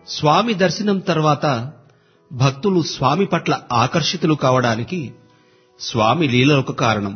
స్వామి దర్శనం తర్వాత భక్తులు స్వామి పట్ల ఆకర్షితులు కావడానికి స్వామి లీలలొక కారణం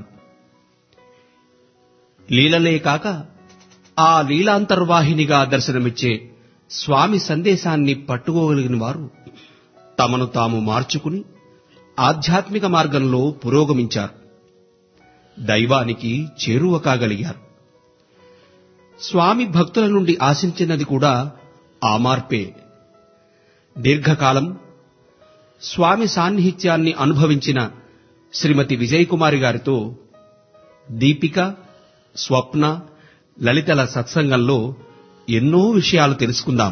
లీలలే కాక ఆ లీలాంతర్వాహినిగా దర్శనమిచ్చే స్వామి సందేశాన్ని పట్టుకోగలిగిన వారు తమను తాము మార్చుకుని ఆధ్యాత్మిక మార్గంలో పురోగమించారు దైవానికి చేరువ కాగలిగారు స్వామి భక్తుల నుండి ఆశించినది కూడా ఆ మార్పే దీర్ఘకాలం స్వామి సాన్నిహిత్యాన్ని అనుభవించిన శ్రీమతి విజయకుమారి గారితో దీపిక స్వప్న లలితల సత్సంగంలో ఎన్నో విషయాలు తెలుసుకుందాం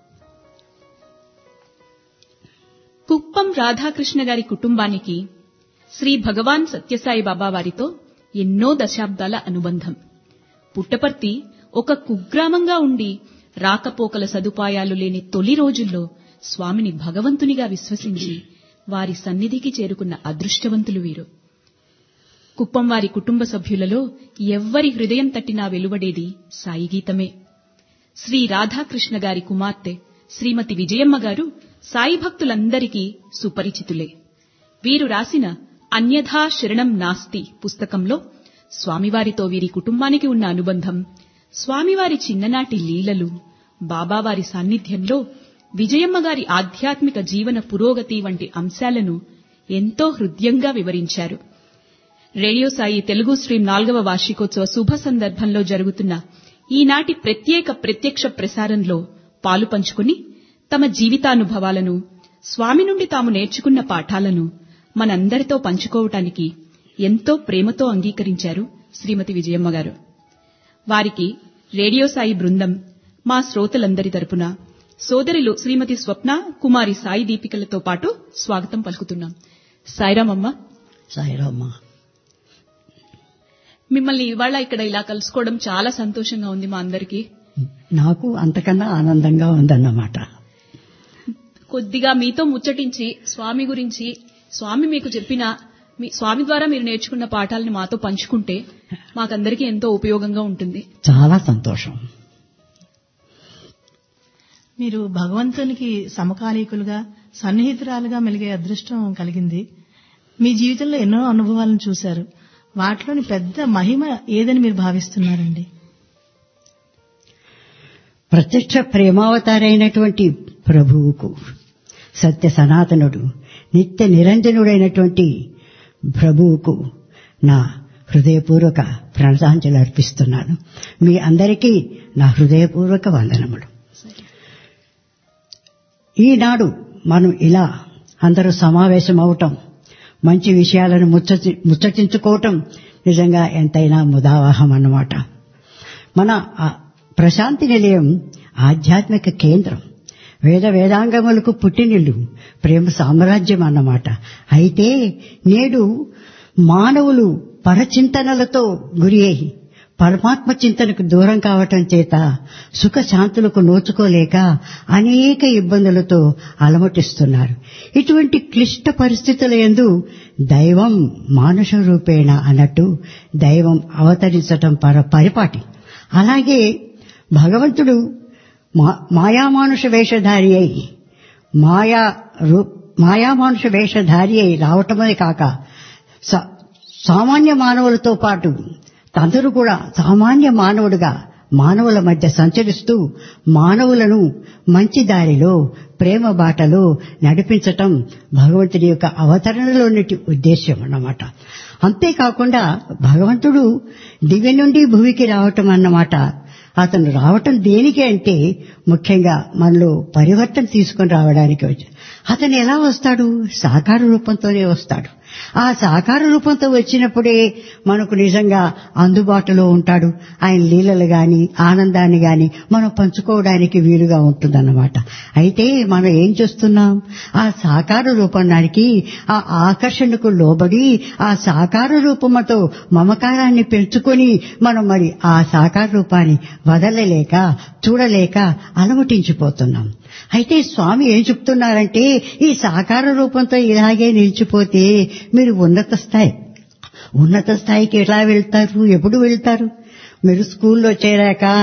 కుప్పం రాధాకృష్ణ గారి కుటుంబానికి శ్రీ భగవాన్ సత్యసాయి బాబా వారితో ఎన్నో దశాబ్దాల అనుబంధం పుట్టపర్తి ఒక కుగ్రామంగా ఉండి రాకపోకల సదుపాయాలు లేని తొలి రోజుల్లో స్వామిని భగవంతునిగా విశ్వసించి వారి సన్నిధికి చేరుకున్న అదృష్టవంతులు వీరు కుప్పం వారి కుటుంబ సభ్యులలో ఎవ్వరి హృదయం తట్టినా వెలువడేది సాయి గీతమే శ్రీ రాధాకృష్ణ గారి కుమార్తె శ్రీమతి విజయమ్మ గారు సాయి భక్తులందరికీ సుపరిచితులే వీరు రాసిన అన్యథా శరణం నాస్తి పుస్తకంలో స్వామివారితో వీరి కుటుంబానికి ఉన్న అనుబంధం స్వామివారి చిన్ననాటి లీలలు బాబావారి సాన్నిధ్యంలో విజయమ్మ గారి ఆధ్యాత్మిక జీవన పురోగతి వంటి అంశాలను ఎంతో హృద్యంగా వివరించారు రేడియో సాయి తెలుగు స్ట్రీమ్ నాల్గవ వార్షికోత్సవ శుభ సందర్భంలో జరుగుతున్న ఈనాటి ప్రత్యేక ప్రత్యక్ష ప్రసారంలో పాలు పంచుకుని తమ జీవితానుభవాలను స్వామి నుండి తాము నేర్చుకున్న పాఠాలను మనందరితో పంచుకోవటానికి ఎంతో ప్రేమతో అంగీకరించారు శ్రీమతి విజయమ్మ గారు వారికి రేడియో సాయి బృందం మా శ్రోతలందరి తరపున సోదరులు శ్రీమతి స్వప్న కుమారి సాయి దీపికలతో పాటు స్వాగతం పలుకుతున్నాం సాయిరామమ్మ సాయిరామ్మ మిమ్మల్ని ఇవాళ ఇక్కడ ఇలా కలుసుకోవడం చాలా సంతోషంగా ఉంది మా అందరికీ నాకు అంతకన్నా ఆనందంగా ఉందన్నమాట కొద్దిగా మీతో ముచ్చటించి స్వామి గురించి స్వామి మీకు చెప్పిన మీ స్వామి ద్వారా మీరు నేర్చుకున్న పాఠాలను మాతో పంచుకుంటే మాకందరికీ ఎంతో ఉపయోగంగా ఉంటుంది చాలా సంతోషం మీరు భగవంతునికి సమకాలీకులుగా సన్నిహితురాలుగా మెలిగే అదృష్టం కలిగింది మీ జీవితంలో ఎన్నో అనుభవాలను చూశారు వాటిలోని పెద్ద మహిమ ఏదని మీరు భావిస్తున్నారండి ప్రత్యక్ష ప్రేమావతారైనటువంటి ప్రభువుకు సత్య సనాతనుడు నిత్య నిరంజనుడైనటువంటి ప్రభువుకు నా హృదయపూర్వక ప్రణతాంజలి అర్పిస్తున్నాను మీ అందరికీ నా హృదయపూర్వక వందనములు ఈనాడు మనం ఇలా అందరూ సమావేశం అవటం మంచి విషయాలను ముచ్చటి ముచ్చటించుకోవటం నిజంగా ఎంతైనా ముదావాహం అన్నమాట మన ఆ ప్రశాంతి నిలయం ఆధ్యాత్మిక కేంద్రం వేద వేదాంగములకు పుట్టినిల్లు ప్రేమ సామ్రాజ్యం అన్నమాట అయితే నేడు మానవులు పరచింతనలతో గురి అయి పరమాత్మ చింతనకు దూరం కావటం చేత సుఖ శాంతులకు నోచుకోలేక అనేక ఇబ్బందులతో అలమటిస్తున్నారు ఇటువంటి క్లిష్ట పరిస్థితుల ఎందు దైవం మానుష రూపేణ అన్నట్టు దైవం అవతరించటం పర పరిపాటి అలాగే భగవంతుడు మా- మాయామానుష వేషధారి అయి మాయా రూ- మాయామానుష వేషధారి అయి రావటమే కాక స- సామాన్య మానవులతో పాటు అందరూ కూడా సామాన్య మానవుడుగా మానవుల మధ్య సంచరిస్తూ మానవులను మంచి దారిలో ప్రేమ బాటలో నడిపించటం భగవంతుడి యొక్క అవతరణలోని ఉద్దేశ్యం అన్నమాట అంతేకాకుండా భగవంతుడు దివ్య నుండి భూమికి రావటం అన్నమాట అతను రావటం దేనికి అంటే ముఖ్యంగా మనలో పరివర్తన తీసుకొని రావడానికి వచ్చి అతను ఎలా వస్తాడు సాకార రూపంతోనే వస్తాడు ఆ సాకార రూపంతో వచ్చినప్పుడే మనకు నిజంగా అందుబాటులో ఉంటాడు ఆయన లీలలు గాని ఆనందాన్ని గాని మనం పంచుకోవడానికి వీలుగా ఉంటుందన్నమాట అయితే మనం ఏం చేస్తున్నాం ఆ సాకార రూపానికి ఆ ఆకర్షణకు లోబడి ఆ సాకార రూపముతో మమకారాన్ని పెంచుకొని మనం మరి ఆ సాకార రూపాన్ని వదలలేక చూడలేక అలమటించిపోతున్నాం అయితే స్వామి ఏం చెప్తున్నారంటే ఈ సాకార రూపంతో ఇలాగే నిలిచిపోతే మీరు ఉన్నత స్థాయి ఉన్నత స్థాయికి ఎలా వెళ్తారు ఎప్పుడు వెళ్తారు మీరు స్కూల్లో చేరాక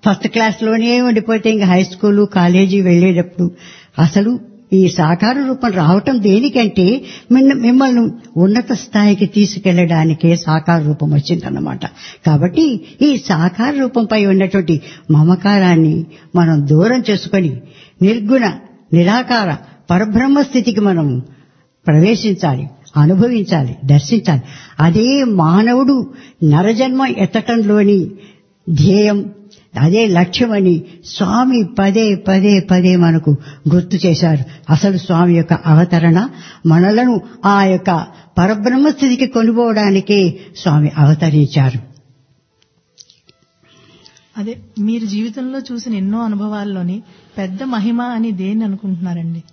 ఫస్ట్ క్లాస్లోనే ఉండిపోతే ఇంకా హై స్కూలు కాలేజీ వెళ్ళేటప్పుడు అసలు ఈ సాకార రూపం రావటం దేనికంటే మిన్న- మిమ్మల్ని ఉన్నత స్థాయికి తీసుకెళ్లడానికే సాకార రూపం వచ్చిందన్నమాట కాబట్టి ఈ సాకార రూపంపై ఉన్నటువంటి మమకారాన్ని మనం దూరం చేసుకొని నిర్గుణ నిరాకార పరబ్రహ్మ స్థితికి మనం ప్రవేశించాలి అనుభవించాలి దర్శించాలి అదే మానవుడు నరజన్మ ఎత్తటంలోని ధ్యేయం అదే లక్ష్యమని స్వామి పదే పదే పదే మనకు గుర్తు చేశారు అసలు స్వామి యొక్క అవతరణ మనలను ఆ యొక్క పరబ్రహ్మ స్థితికి కొనుకోవడానికే స్వామి అవతరించారు అదే మీరు జీవితంలో చూసిన ఎన్నో అనుభవాల్లోని పెద్ద మహిమ అని దేన్ని అనుకుంటున్నారండి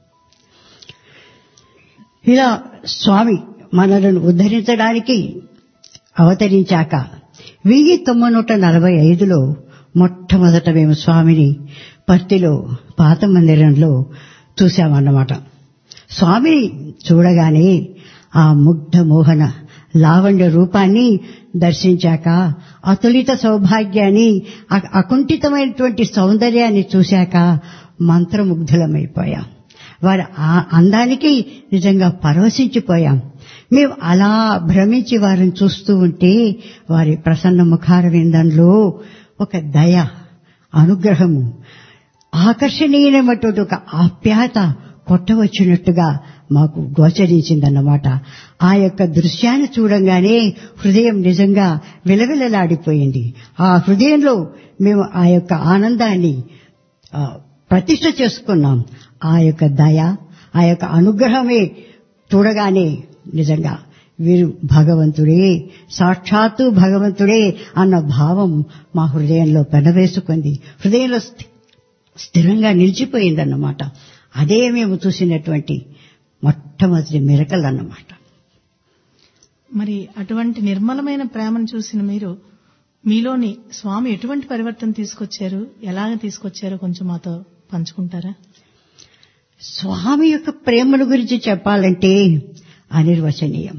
ఇలా స్వామి మనలను ఉద్ధరించడానికి అవతరించాక వెయ్యి తొమ్మిది నూట నలభై ఐదులో మొట్టమొదట మేము స్వామిని పర్తిలో పాత మందిరంలో చూశామన్నమాట స్వామిని చూడగానే ఆ ముగ్ధ మోహన లావణ్య రూపాన్ని దర్శించాక అతులిత సౌభాగ్యాన్ని అ- అకుంఠితమైనటువంటి సౌందర్యాన్ని చూశాక మంత్రముగ్ధులమైపోయాం వారి ఆ అందానికి నిజంగా పరవశించిపోయాం మేము అలా భ్రమించి వారిని చూస్తూ ఉంటే వారి ప్రసన్న ముఖార విందంలో ఒక దయ అనుగ్రహము ఆకర్షణీయమైనటువంటి ఒక ఆప్యాయత కొట్టవచ్చినట్టుగా మాకు గోచరించిందన్నమాట ఆ యొక్క దృశ్యాన్ని చూడంగానే హృదయం నిజంగా విలవిలలాడిపోయింది ఆ హృదయంలో మేము ఆ యొక్క ఆనందాన్ని ఆ, ప్రతిష్ఠ చేసుకున్నాం ఆ యొక్క దయ ఆ యొక్క అనుగ్రహమే చూడగానే నిజంగా వీరు భగవంతుడే సాక్షాత్తు భగవంతుడే అన్న భావం మా హృదయంలో పెనవేసుకుంది హృదయంలో స్థి- స్థిరంగా నిలిచిపోయిందన్నమాట అదే మేము చూసినటువంటి మొట్టమొదటి మిరకల్ అన్నమాట మరి అటువంటి నిర్మలమైన ప్రేమను చూసిన మీరు మీలోని స్వామి ఎటువంటి పరివర్తన తీసుకొచ్చారు ఎలాగ తీసుకొచ్చారో కొంచెం మాతో పంచుకుంటారా స్వామి యొక్క ప్రేమను గురించి చెప్పాలంటే అనిర్వచనీయం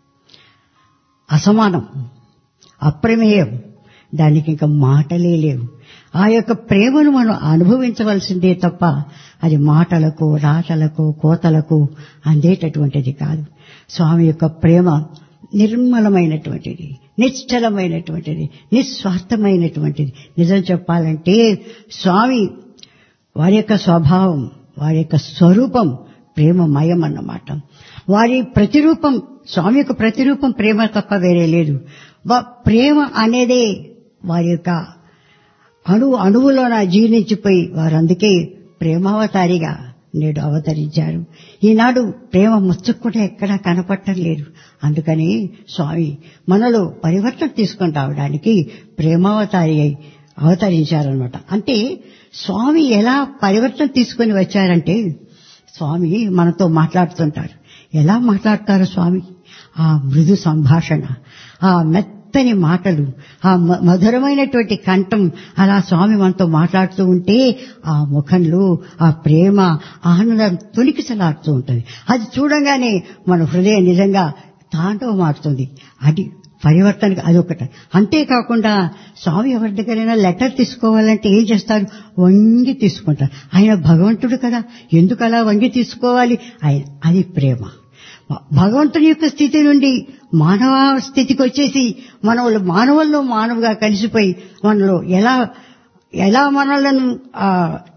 అసమానం అప్రమేయం దానికి ఇంకా మాటలే లేవు ఆ యొక్క ప్రేమను మనం అనుభవించవలసిందే తప్ప అది మాటలకు రాటలకు కోతలకు అందేటటువంటిది కాదు స్వామి యొక్క ప్రేమ నిర్మలమైనటువంటిది నిశ్చలమైనటువంటిది నిస్వార్థమైనటువంటిది నిజం చెప్పాలంటే స్వామి వారి యొక్క స్వభావం వారి యొక్క స్వరూపం ప్రేమమయం అన్నమాట వారి ప్రతిరూపం స్వామి యొక్క ప్రతిరూపం ప్రేమ తప్ప వేరే లేదు వా- ప్రేమ అనేదే వారి యొక్క అణు అణువులోన జీర్ణించిపోయి వారు అందుకే ప్రేమావతారిగా నేడు అవతరించారు ఈనాడు ప్రేమ ముచ్చకు కూడా ఎక్కడా కనపడటం లేదు అందుకని స్వామి మనలో పరివర్తన తీసుకొని రావడానికి ప్రేమావతారి అయి అవతరించారనమాట అంటే స్వామి ఎలా పరివర్తన తీసుకొని వచ్చారంటే స్వామి మనతో మాట్లాడుతుంటారు ఎలా మాట్లాడతారు స్వామి ఆ మృదు సంభాషణ ఆ మెత్తని మాటలు ఆ మ- మధురమైనటువంటి కంఠం అలా స్వామి మనతో మాట్లాడుతూ ఉంటే ఆ ముఖంలో ఆ ప్రేమ ఆనందం తొలికిసలాడుతూ ఉంటుంది అది చూడంగానే మన హృదయం నిజంగా తాండవమాడుతుంది అది పరివర్తనకి అదొకటి అంతేకాకుండా స్వామి ఎవరి దగ్గరైనా లెటర్ తీసుకోవాలంటే ఏం చేస్తారు వంగి తీసుకుంటారు ఆయన భగవంతుడు కదా ఎందుకు అలా వంగి తీసుకోవాలి ఆయన అది ప్రేమ భగవంతుని యొక్క స్థితి నుండి మానవ స్థితికి వచ్చేసి మనలో మానవుల్లో మానవుగా కలిసిపోయి మనలో ఎలా ఎలా మనలను ఆ,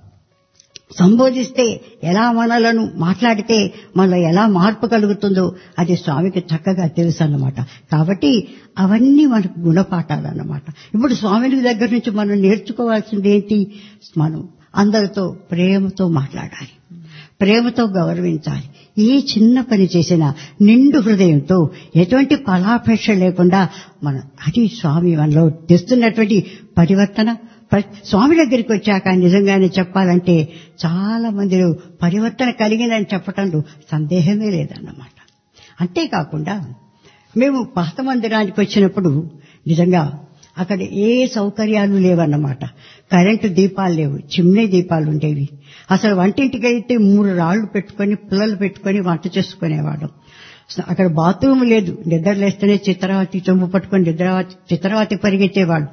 సంబోధిస్తే ఎలా మనలను మాట్లాడితే మనలో ఎలా మార్పు కలుగుతుందో అది స్వామికి చక్కగా తెలుసు అన్నమాట కాబట్టి అవన్నీ మనకు గుణపాఠాలన్నమాట ఇప్పుడు స్వామిని దగ్గర నుంచి మనం నేర్చుకోవాల్సింది ఏంటి మనం అందరితో ప్రేమతో మాట్లాడాలి ప్రేమతో గౌరవించాలి ఏ చిన్న పని చేసినా నిండు హృదయంతో ఎటువంటి ఫలాపేక్ష లేకుండా మనం అది స్వామి మనలో తెస్తున్నటువంటి పరివర్తన ప్ర- స్వామి దగ్గరికి వచ్చాక నిజంగానే చెప్పాలంటే చాలా మందిలో పరివర్తన కలిగిందని చెప్పటంలో సందేహమే లేదన్నమాట అంతేకాకుండా మేము పాత మందిరానికి వచ్చినప్పుడు నిజంగా అక్కడ ఏ సౌకర్యాలు లేవన్నమాట కరెంటు దీపాలు లేవు చిమ్నీ దీపాలు ఉండేవి అసలు వంటింటికి అయితే మూడు రాళ్లు పెట్టుకొని పిల్లలు పెట్టుకొని వంట చేసుకునేవాళ్ళం అక్కడ బాత్రూమ్ లేదు నిద్ర లేస్తేనే చిత్రావతి చొమ్ము పట్టుకొని నిద్రావతి చిత్రావతి పరిగెత్తేవాడు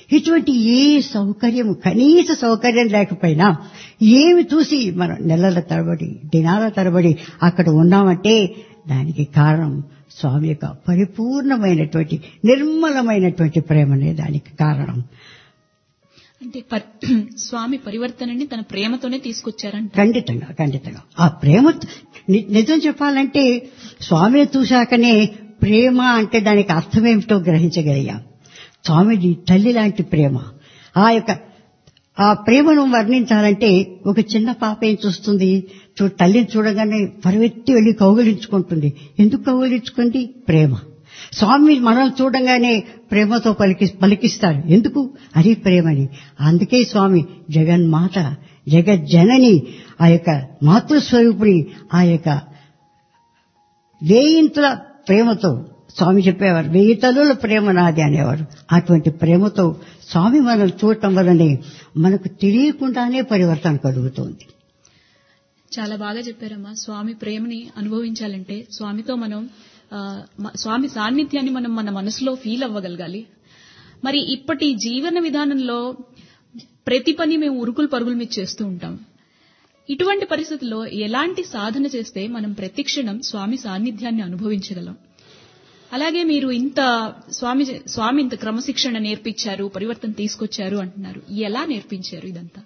ఇటువంటి ఏ సౌకర్యం కనీస సౌకర్యం లేకపోయినా ఏమి చూసి మనం నెలల తరబడి దినాల తరబడి అక్కడ ఉన్నామంటే దానికి కారణం స్వామి యొక్క పరిపూర్ణమైనటువంటి నిర్మలమైనటువంటి ప్రేమనే దానికి కారణం అంటే పర్- స్వామి పరివర్తనని తన ప్రేమతోనే తీసుకొచ్చారంట ఖండితంగా ఖండితంగా ఆ ప్రేమ ని- నిజం చెప్పాలంటే స్వామిని చూశాకనే ప్రేమ అంటే దానికి అర్థమేమిటో గ్రహించగలిగాం స్వామిది తల్లి లాంటి ప్రేమ ఆ యొక్క ఆ ప్రేమను వర్ణించాలంటే ఒక చిన్న పాప ఏం చూస్తుంది చూ తల్లిని చూడగానే పరివెత్తి వెళ్ళి కౌగిలించుకుంటుంది ఎందుకు కౌగిలించుకుంది ప్రేమ స్వామి మనం చూడంగానే ప్రేమతో పలికి పలికిస్తారు ఎందుకు అది ప్రేమని అందుకే స్వామి జగన్మాత జగజ్జనని ఆ యొక్క మాతృస్వరూపుని ఆ యొక్క వేయింతుల ప్రేమతో స్వామి చెప్పేవారు వెయ్యి తల్లుల ప్రేమ నాది అనేవారు అటువంటి ప్రేమతో స్వామి మనం చూడటం వల్లనే మనకు తెలియకుండానే పరివర్తన కలుగుతుంది చాలా బాగా చెప్పారమ్మా స్వామి ప్రేమని అనుభవించాలంటే స్వామితో మనం ఆ, మ- స్వామి సాన్నిధ్యాన్ని మనం మన మనసులో ఫీల్ అవ్వగలగాలి మరి ఇప్పటి జీవన విధానంలో ప్రతి పని మేము ఉరుకులు పరుగులు మీద చేస్తూ ఉంటాం ఇటువంటి పరిస్థితుల్లో ఎలాంటి సాధన చేస్తే మనం ప్రతిక్షణం స్వామి సాన్నిధ్యాన్ని అనుభవించగలం అలాగే మీరు ఇంత స్వామి స్వామి ఇంత క్రమశిక్షణ నేర్పించారు పరివర్తన తీసుకొచ్చారు అంటున్నారు ఎలా నేర్పించారు ఇదంతా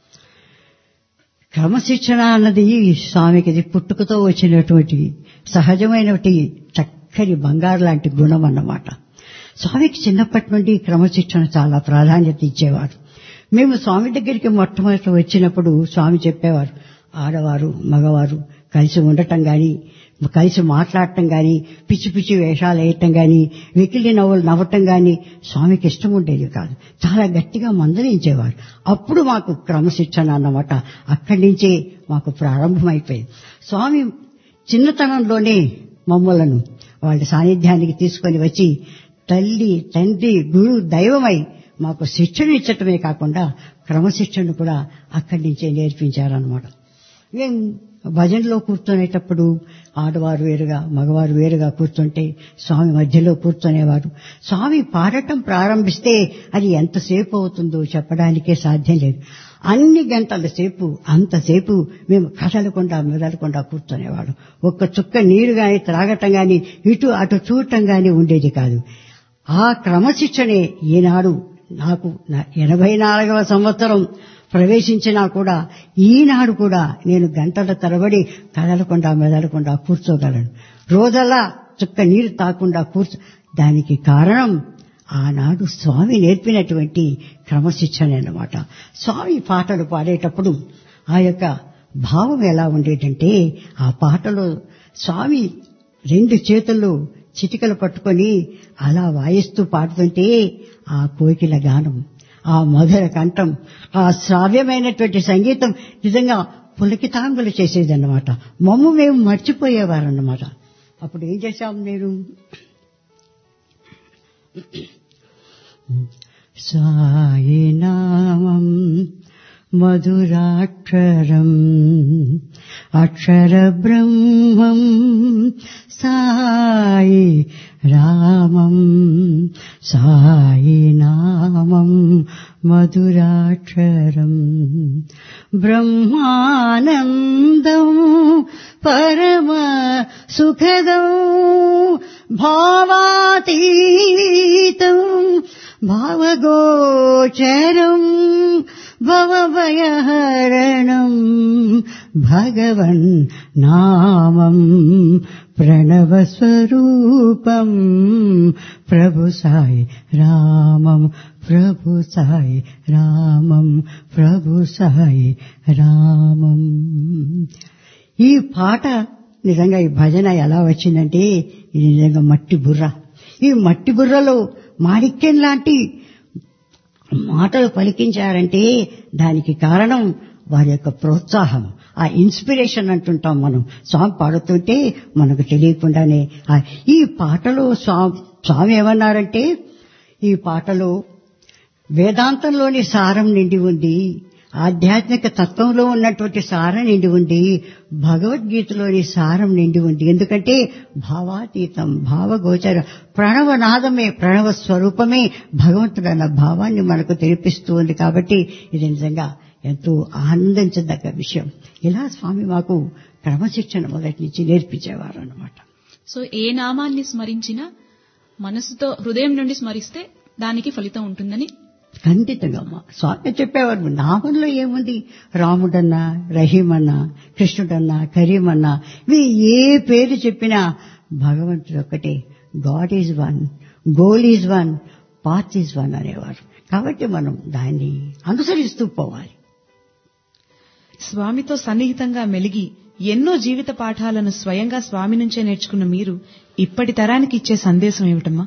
క్రమశిక్షణ అన్నది స్వామికి ఇది పుట్టుకతో వచ్చినటువంటి సహజమైనటువంటి చక్కని బంగారు లాంటి గుణం అన్నమాట స్వామికి చిన్నప్పటి నుండి క్రమశిక్షణ చాలా ప్రాధాన్యత ఇచ్చేవారు మేము స్వామి దగ్గరికి మొట్టమొదట వచ్చినప్పుడు స్వామి చెప్పేవారు ఆడవారు మగవారు కలిసి ఉండటం గాని కలిసి మాట్లాడటం గాని పిచ్చి పిచ్చి వేషాలు వేయటం గాని వెకిలి నవ్వులు నవ్వటం గాని స్వామికి ఇష్టం ఉండేది కాదు చాలా గట్టిగా మందలించేవారు అప్పుడు మాకు క్రమశిక్షణ అన్నమాట అక్కడి నుంచే మాకు ప్రారంభమైపోయింది స్వామి చిన్నతనంలోనే మమ్మలను వాళ్ళ సాన్నిధ్యానికి తీసుకొని వచ్చి తల్లి తండ్రి గురు దైవమై మాకు శిక్షణ ఇచ్చటమే కాకుండా క్రమశిక్షణ కూడా అక్కడి నుంచే నేర్పించారనమాట మేము భజనలో కూర్చునేటప్పుడు ఆడవారు వేరుగా మగవారు వేరుగా కూర్చుంటే స్వామి మధ్యలో కూర్చునేవారు స్వామి పాడటం ప్రారంభిస్తే అది ఎంతసేపు అవుతుందో చెప్పడానికే సాధ్యం లేదు అన్ని గంటల సేపు అంతసేపు మేము కదలకుండా మెదలకుండా కూర్చునేవాడు ఒక్క చుక్క నీరు గాని త్రాగటం గాని ఇటు అటు చూడటం గాని ఉండేది కాదు ఆ క్రమశిక్షణే ఈనాడు నాకు నా ఎనభై నాలుగవ సంవత్సరం ప్రవేశించినా కూడా ఈనాడు కూడా నేను గంటల తరబడి కదలకుండా మెదలకుండా కూర్చోగలను రోజల్లా చుక్క నీరు తాకుండా కూర్చో దానికి కారణం ఆనాడు స్వామి నేర్పినటువంటి క్రమశిక్షణ అన్నమాట స్వామి పాటలు పాడేటప్పుడు ఆ యొక్క భావం ఎలా ఉండేటంటే ఆ పాటలో స్వామి రెండు చేతుల్లో చిటికలు పట్టుకొని అలా వాయిస్తూ పాడుతుంటే ఆ కోకిల గానం ఆ మధుర కంఠం ఆ శ్రావ్యమైనటువంటి సంగీతం నిజంగా పులకితాంగులు చేసేదన్నమాట మమ్ము మేము మర్చిపోయేవారన్నమాట అప్పుడు ఏం చేశాం నేను సాయినామం మధురాక్షరం అక్షర బ్రహ్మం సాయి రామం సాయినామం మధురాక్షరం బ్రహ్మానందం పరమ సుఖదం భావాతీతం భావగోచరం భవభయహరణం భగవన్ నామం ప్రణవస్వరూపం ప్రభు సాయి రామం ప్రభు సాయి రామం ప్రభు సాయి రామం ఈ పాట నిజంగా ఈ భజన ఎలా వచ్చిందంటే ఇది నిజంగా మట్టి బుర్ర ఈ మట్టి బుర్రలో మాణిక్యం లాంటి మాటలు పలికించారంటే దానికి కారణం వారి యొక్క ప్రోత్సాహం ఆ ఇన్స్పిరేషన్ అంటుంటాం మనం స్వామి పాడుతుంటే మనకు తెలియకుండానే ఆ- ఈ పాటలో స్వామి స్వామి ఏమన్నారంటే ఈ పాటలో వేదాంతంలోని సారం నిండి ఉంది ఆధ్యాత్మిక తత్వంలో ఉన్నటువంటి సారం నిండి ఉంది భగవద్గీతలోని సారం నిండి ఉంది ఎందుకంటే భావాతీతం భావగోచర ప్రణవనాదమే ప్రణవ స్వరూపమే భగవంతుడన్న భావాన్ని మనకు తెలిపిస్తూ ఉంది కాబట్టి ఇది నిజంగా ఎంతో ఆనందించదగ్గ విషయం ఇలా స్వామి మాకు క్రమశిక్షణ మొదటి నుంచి నేర్పించేవారు అన్నమాట సో ఏ నామాన్ని స్మరించినా మనసుతో హృదయం నుండి స్మరిస్తే దానికి ఫలితం ఉంటుందని ఖండితంగా అమ్మా స్వామి చెప్పేవారు నామంలో ఏముంది రాముడన్నా రహీమన్నా కృష్ణుడన్నా కరీమన్నా మీరు ఏ పేరు చెప్పినా భగవంతుడు ఒక్కటే God is one goal is one path is one అనేవారు కాబట్టి మనం దాన్ని అనుసరిస్తూ పోవాలి స్వామితో సన్నిహితంగా మెలిగి ఎన్నో జీవిత పాఠాలను స్వయంగా స్వామి నుంచే నేర్చుకున్న మీరు ఇప్పటి తరానికి ఇచ్చే సందేశం ఏమిటమ్మా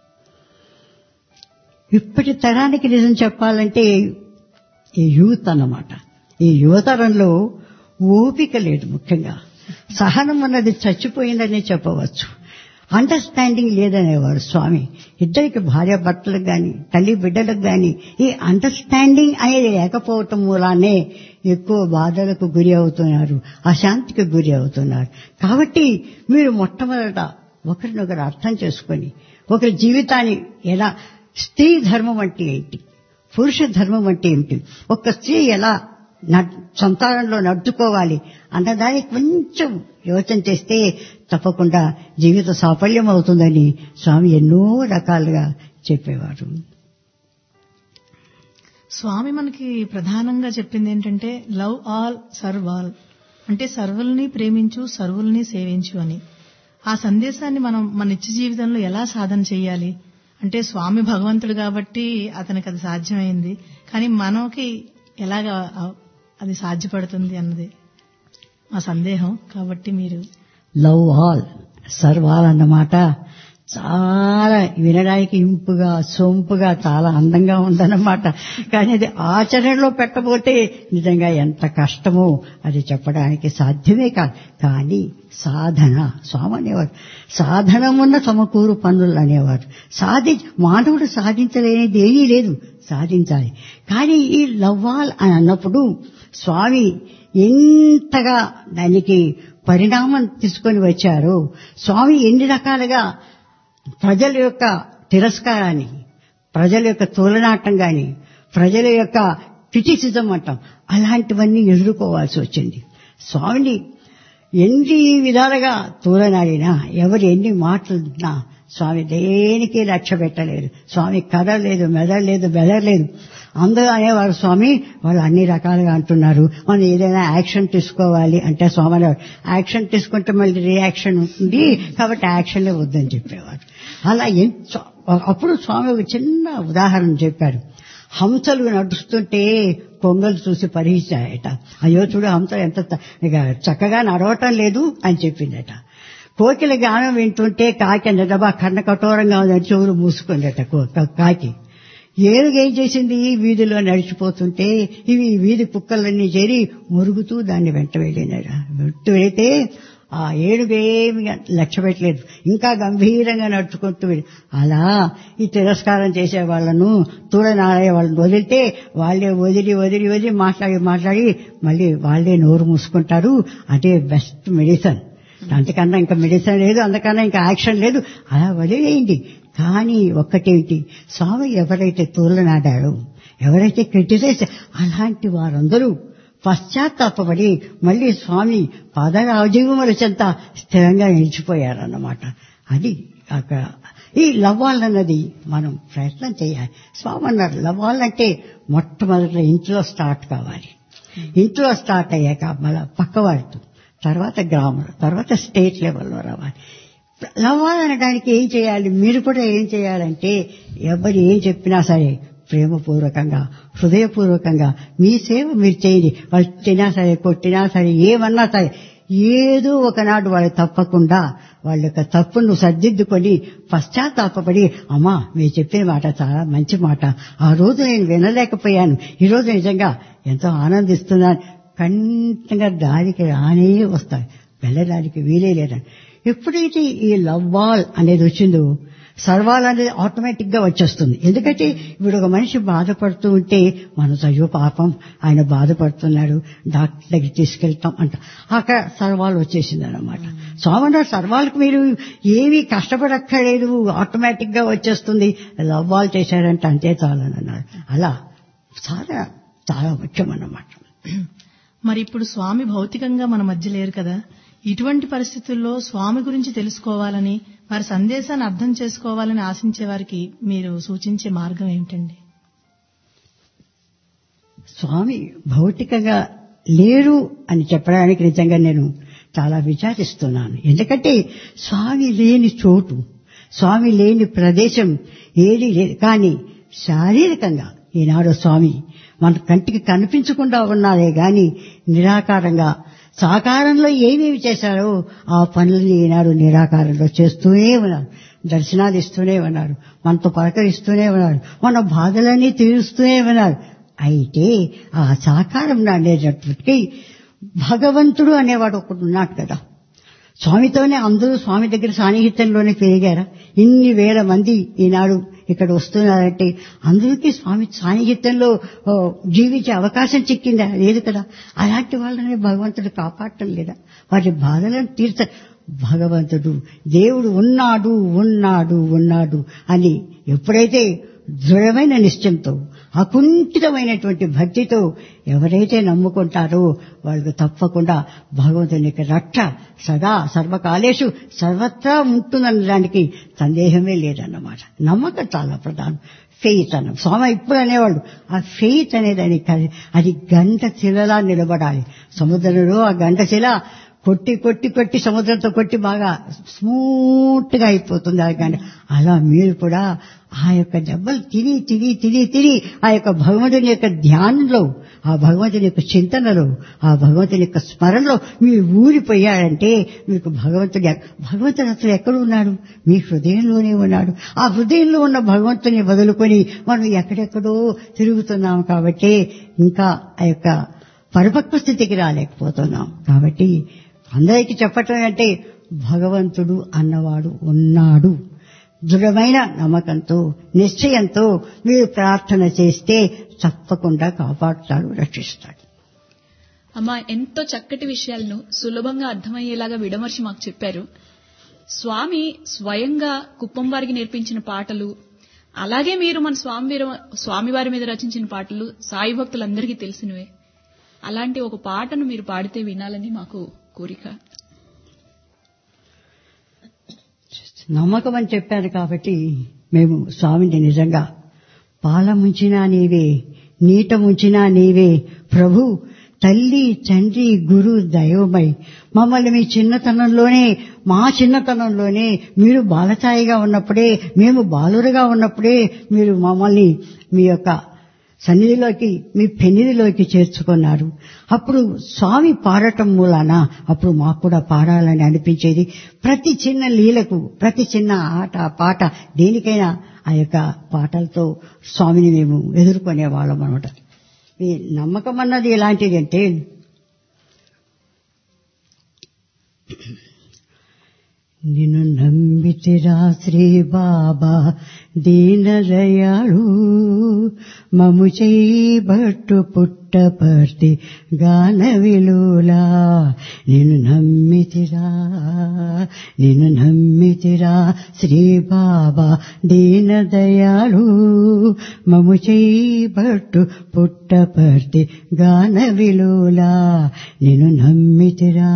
ఇప్పటి తరానికి నిజం చెప్పాలంటే ఈ యూత్ అన్నమాట ఈ యువతరంలో ఓపిక లేదు ముఖ్యంగా సహనం అన్నది చచ్చిపోయిందనే చెప్పవచ్చు అండర్స్టాండింగ్ లేదనేవారు స్వామి ఇద్దరికి భార్య భర్తలకు గాని తల్లి బిడ్డలకు గాని ఈ అండర్స్టాండింగ్ అనేది లేకపోవటం మూలానే ఎక్కువ బాధలకు గురి అవుతున్నారు అశాంతికి గురి అవుతున్నారు కాబట్టి మీరు మొట్టమొదట ఒకరినొకరు అర్థం చేసుకొని ఒకరి జీవితాన్ని ఎలా స్త్రీ ధర్మం అంటే ఏంటి పురుష ధర్మం అంటే ఏమిటి ఒక స్త్రీ ఎలా నడ్- సంతానంలో నడుచుకోవాలి అన్నదానికి కొంచెం యోచన చేస్తే తప్పకుండా జీవిత సాఫల్యం అవుతుందని స్వామి ఎన్నో రకాలుగా చెప్పేవారు స్వామి మనకి ప్రధానంగా చెప్పింది ఏంటంటే లవ్ ఆల్ సర్వ్ ఆల్ అంటే సర్వుల్ని ప్రేమించు సర్వుల్ని సేవించు అని ఆ సందేశాన్ని మనం మన నిత్య జీవితంలో ఎలా సాధన చేయాలి అంటే స్వామి భగవంతుడు కాబట్టి అతనికి అది సాధ్యమైంది కానీ మనకి ఎలాగ ఆ- అది సాధ్యపడుతుంది అన్నది మా సందేహం కాబట్టి మీరు లవ్ ఆల్ సర్వాల్ అన్నమాట చాలా వినడానికి ఇంపుగా సొంపుగా చాలా అందంగా ఉందన్నమాట కానీ అది ఆచరణలో పెట్టబోతే నిజంగా ఎంత కష్టమో అది చెప్పడానికి సాధ్యమే కాదు కానీ సాధన స్వామి అనేవారు సాధనమున్న సమకూరు పనులు అనేవారు సాధి మానవుడు సాధించలేనిది ఏమీ లేదు సాధించాలి కానీ ఈ లవ్వాల్ అని అన్నప్పుడు స్వామి ఎంతగా దానికి పరిణామం తీసుకొని వచ్చారు స్వామి ఎన్ని రకాలుగా ప్రజల యొక్క తిరస్కారాన్ని ప్రజల యొక్క తోలనాటం గాని ప్రజల యొక్క క్రిటిసిజం అంటాం అలాంటివన్నీ ఎదుర్కోవాల్సి వచ్చింది స్వామిని ఎన్ని విధాలుగా తూలనాడినా ఎవరు ఎన్ని మాటలున్నా స్వామి దేనికి లక్ష్య పెట్టలేదు స్వామి కదలలేదు మెదడలేదు బెదరలేదు అందరూ అనేవారు స్వామి వాళ్ళు అన్ని రకాలుగా అంటున్నారు మనం ఏదైనా యాక్షన్ తీసుకోవాలి అంటే స్వామి అనేవారు యాక్షన్ తీసుకుంటే మళ్ళీ రియాక్షన్ ఉంటుంది కాబట్టి యాక్షన్లే వద్దని చెప్పేవారు అలా ఎన్- స్వా- అప్పుడు స్వామి ఒక చిన్న ఉదాహరణ చెప్పారు హంసలు నడుస్తుంటే కొంగలు చూసి పరిహించాయట అయ్యో చూడు హంస ఎంత త- ఇక చక్కగా నడవటం లేదు అని చెప్పిందట కోకిల గానం వింటుంటే కాకి నిజమా కన్న కఠోరంగా ఉందని చెవులు మూసుకుందట కో- క- కాకి ఏనుగు ఏం చేసింది వీధిలో నడిచిపోతుంటే ఇవి వీధి కుక్కలన్నీ చేరి మురుగుతూ దాన్ని వెంట వెళ్ళినాడు వెంట వెళితే ఆ ఏనుగేమి లక్ష్య పెట్టలేదు ఇంకా గంభీరంగా నడుచుకుంటూ వెళ్ళి అలా ఈ తిరస్కారం చేసే వాళ్ళను తూడనాడే వాళ్ళని వదిలితే వాళ్ళే వదిలి వదిలి వదిలి మాట్లాడి మాట్లాడి మళ్ళీ వాళ్ళే నోరు మూసుకుంటారు అదే బెస్ట్ మెడిసిన్ అంతకన్నా ఇంకా మెడిసిన్ లేదు అంతకన్నా ఇంకా యాక్షన్ లేదు అలా వదిలేయండి కానీ ఒక్కటేంటి స్వామి ఎవరైతే తూలనాడాడో ఎవరైతే క్రిటిసైజ్ అలాంటి వారందరూ పశ్చాత్తాపడి మళ్ళీ స్వామి పాదరాజీవముల చెంత స్థిరంగా నిలిచిపోయారన్నమాట అది అక్కడ ఈ లవ్వాలన్నది మనం ప్రయత్నం చేయాలి స్వామి అన్నారు లవ్వాలంటే మొట్టమొదట ఇంట్లో స్టార్ట్ కావాలి ఇంట్లో స్టార్ట్ అయ్యాక మళ్ళా పక్కవారితో తర్వాత గ్రామంలో తర్వాత స్టేట్ లెవెల్లో రావాలి లవ్వాలనడానికి ఏం చేయాలి మీరు కూడా ఏం చేయాలంటే ఎవరు ఏం చెప్పినా సరే ప్రేమపూర్వకంగా హృదయపూర్వకంగా మీ సేవ మీరు చేయండి వాళ్ళు తినా సరే కొట్టినా సరే ఏమన్నా సరే ఏదో ఒకనాడు వాళ్ళు తప్పకుండా వాళ్ళ యొక్క తప్పును సర్దిద్దుకొని పశ్చాత్తాపడి అమ్మా మీరు చెప్పిన మాట చాలా మంచి మాట ఆ రోజు నేను వినలేకపోయాను ఈ రోజు నిజంగా ఎంతో ఆనందిస్తున్నాను ఖండితంగా దారికి రానే వస్తాయి వెళ్ళడానికి వీలే లేదని ఎప్పుడైతే ఈ లవ్ వాల్ అనేది వచ్చిందో సర్వాలనేది ఆటోమేటిక్ గా వచ్చేస్తుంది ఎందుకంటే ఇప్పుడు ఒక మనిషి బాధపడుతూ ఉంటే మనసు అయ్యో పాపం ఆయన బాధపడుతున్నాడు డాక్టర్ దగ్గర తీసుకెళ్తాం అంట అక్కడ సర్వాలు వచ్చేసింది అనమాట స్వామి సర్వాలకు మీరు ఏమీ కష్టపడక్కర్లేదు ఆటోమేటిక్ గా వచ్చేస్తుంది లవ్వాలు చేశారంటే అంతే చాలని అన్నాడు అలా చాలా చాలా ముఖ్యం అన్నమాట మరి ఇప్పుడు స్వామి భౌతికంగా మన మధ్య లేరు కదా ఇటువంటి పరిస్థితుల్లో స్వామి గురించి తెలుసుకోవాలని వారి సందేశాన్ని అర్థం చేసుకోవాలని ఆశించే వారికి మీరు సూచించే మార్గం ఏమిటండి స్వామి భౌతికంగా లేరు అని చెప్పడానికి నిజంగా నేను చాలా విచారిస్తున్నాను ఎందుకంటే స్వామి లేని చోటు స్వామి లేని ప్రదేశం ఏది లేదు కానీ శారీరకంగా ఈనాడు స్వామి మన కంటికి కనిపించకుండా ఉన్నారే గాని నిరాకారంగా సాకారంలో ఏమేమి చేశారో ఆ పనులని ఈనాడు నిరాకారంలో చేస్తూనే ఉన్నారు దర్శనాలు ఇస్తూనే ఉన్నారు మనతో పలకరిస్తూనే ఉన్నారు మన బాధలన్నీ తీరుస్తూనే ఉన్నారు అయితే ఆ సాకారం అనేటప్పటికీ భగవంతుడు అనేవాడు ఒకడు ఉన్నాడు కదా స్వామితోనే అందరూ స్వామి దగ్గర సాన్నిహిత్యంలోనే పెరిగారా ఇన్ని వేల మంది ఈనాడు ఇక్కడ వస్తున్నారంటే అందరికీ స్వామి సాన్నిహిత్యంలో ఓ, జీవించే అవకాశం చిక్కిందా లేదు కదా అలాంటి వాళ్ళని భగవంతుడు కాపాడటం లేదా వారి బాధలను తీర్చ భగవంతుడు దేవుడు ఉన్నాడు ఉన్నాడు ఉన్నాడు అని ఎప్పుడైతే దృఢమైన నిశ్చయంతో అకుంఠితమైనటువంటి భక్తితో ఎవరైతే నమ్ముకుంటారో వాళ్ళకు తప్పకుండా భగవంతుని యొక్క రక్ష సదా సర్వకాలేషు సర్వత్రా ఉంటుందనడానికి సందేహమే లేదన్నమాట నమ్మకం చాలా ప్రధానం ఫెయిత్ అన్న స్వామి ఇప్పుడు అనేవాళ్ళు ఆ ఫెయిత్ అనేది అది క- అది గంట శిలలా నిలబడాలి సముద్రంలో ఆ గంట శిల కొట్టి కొట్టి కొట్టి సముద్రంతో కొట్టి బాగా స్మూత్ గా అయిపోతుంది ఆ గంట అలా మీరు కూడా ఆ యొక్క దెబ్బలు తిని తిని తిని తిని ఆ యొక్క భగవంతుని యొక్క ధ్యానంలో ఆ భగవంతుని యొక్క చింతనలో ఆ భగవంతుని యొక్క స్మరణలో మీరు ఊరిపోయారంటే మీకు భగవంతుడి భగవంతుడు అసలు ఎక్కడ ఉన్నాడు మీ హృదయంలోనే ఉన్నాడు ఆ హృదయంలో ఉన్న భగవంతుని వదులుకొని మనం ఎక్కడెక్కడో తిరుగుతున్నాం కాబట్టి ఇంకా ఆ యొక్క పరిపక్వ స్థితికి రాలేకపోతున్నాం కాబట్టి అందరికీ చెప్పటం అంటే భగవంతుడు అన్నవాడు ఉన్నాడు దృఢమైన నమ్మకంతో నిశ్చయంతో మీరు ప్రార్థన చేస్తే తప్పకుండా కాపాడుతాడు రక్షిస్తాడు అమ్మా ఎంతో చక్కటి విషయాలను సులభంగా అర్థమయ్యేలాగా విడమర్చి మాకు చెప్పారు స్వామి స్వయంగా కుప్పం వారికి నేర్పించిన పాటలు అలాగే మీరు మన స్వామి వీర- స్వామివారి మీద రచించిన పాటలు సాయి భక్తులందరికీ తెలిసినవే అలాంటి ఒక పాటను మీరు పాడితే వినాలని మాకు కోరిక నమ్మకం అని చెప్పారు కాబట్టి మేము స్వామిని నిజంగా పాల ముంచినా నీవే నీట ముంచినా నీవే ప్రభు తల్లి తండ్రి గురు దైవమై మమ్మల్ని మీ చిన్నతనంలోనే మా చిన్నతనంలోనే మీరు బాలచాయిగా ఉన్నప్పుడే మేము బాలురుగా ఉన్నప్పుడే మీరు మమ్మల్ని మీ యొక్క సన్నిధిలోకి మీ పెన్నిధిలోకి చేర్చుకున్నారు అప్పుడు స్వామి పాడటం మూలాన అప్పుడు మాకు కూడా పాడాలని అనిపించేది ప్రతి చిన్న లీలకు ప్రతి చిన్న ఆట పాట దేనికైనా ఆ యొక్క పాటలతో స్వామిని మేము ఎదుర్కొనే వాళ్ళం అనమాట ఈ నమ్మకం అన్నది ఎలాంటిది అంటే నిన్ను నమ్మితిరా శ్రీ బాబా దీనదయాళు మము చేయబట్టు పుట్టపర్తి గాన విలులా నిన్ను నమ్మితిరా నిన్ను నమ్మితిరా శ్రీ బాబా దీనదయాళు మము చేయబట్టు పుట్టపర్తి గాన విలులా నిన్ను నమ్మితిరా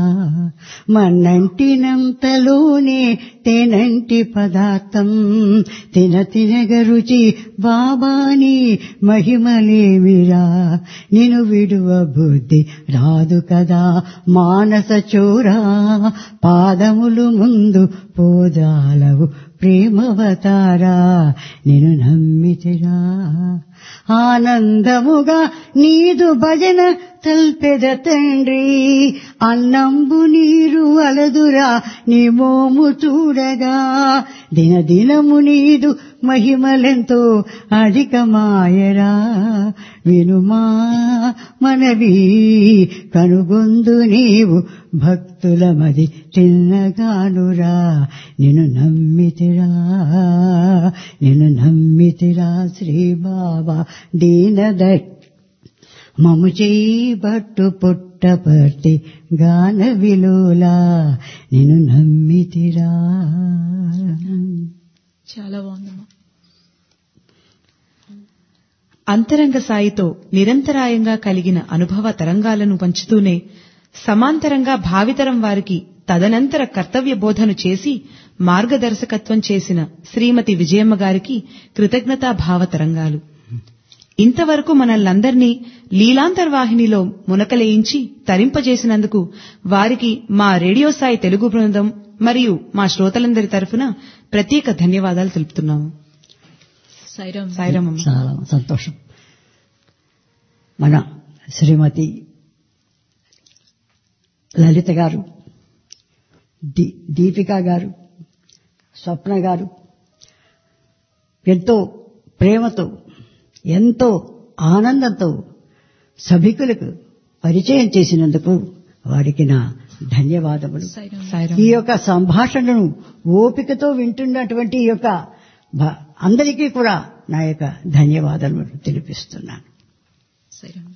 మన్నంటినంతలోనే తేనంటి పదార్థం తిన తినగ రుచి బాబాని మహిమలేమిరా నిను విడువ బుద్ధి రాదు కదా మానస చోరా పాదములు ముందు పోదాలవు ప్రేమవతారా నేను నమ్మితిరా ఆనందముగా నీదు భజన తల్పెద తండ్రి అన్నంబు నీరు అలదురా నీ మోము చూడగా దినదినము నీదు మహిమలెంతో అధికమాయరా వినుమా మనవి కనుగొందు నీవు భక్తుల మది చిన్నగానురా నిన్ను నమ్మితిరా నిన్ను నమ్మితిరా శ్రీ బాబా దీనదట్ మము బట్టు పుట్టపర్తి గాన విలోలా నిన్ను నమ్మితిరా చాలా బాగుందమ్మా అంతరంగ సాయితో నిరంతరాయంగా కలిగిన అనుభవ తరంగాలను పంచుతూనే సమాంతరంగా భావితరం వారికి తదనంతర కర్తవ్య బోధను చేసి మార్గదర్శకత్వం చేసిన శ్రీమతి విజయమ్మ గారికి కృతజ్ఞతా భావ తరంగాలు ఇంతవరకు మనల్నందర్నీ లీలాంతర్వాహినిలో మునకలేయించి తరింపజేసినందుకు వారికి మా రేడియో సాయి తెలుగు బృందం మరియు మా శ్రోతలందరి తరఫున ప్రత్యేక ధన్యవాదాలు తెలుపుతున్నాము సైరామ్ సాయిరామమ్మ చాలా సంతోషం మన శ్రీమతి లలిత గారు దీ దీపిక గారు స్వప్న గారు ఎంతో ప్రేమతో ఎంతో ఆనందంతో సభికులకు పరిచయం చేసినందుకు వారికి నా ధన్యవాదములు సైరామ్ సాయిరామ్ ఈ యొక్క సంభాషణను ఓపికతో వింటున్నటువంటి ఈ యొక్క భ- అందరికీ కూడా నా యొక్క ధన్యవాదాలు తెలిపిస్తున్నాను సైరామ్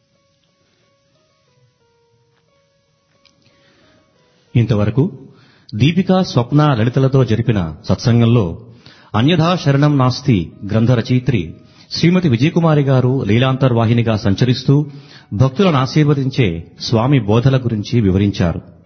ఇంతవరకు దీపిక స్వప్న లలితలతో జరిపిన సత్సంగంలో అన్యథా శరణం నాస్తి గ్రంథ రచయిత్రి శ్రీమతి విజయకుమారి గారు లీలాంతర్వాహినిగా సంచరిస్తూ భక్తులను ఆశీర్వదించే స్వామి బోధల గురించి వివరించారు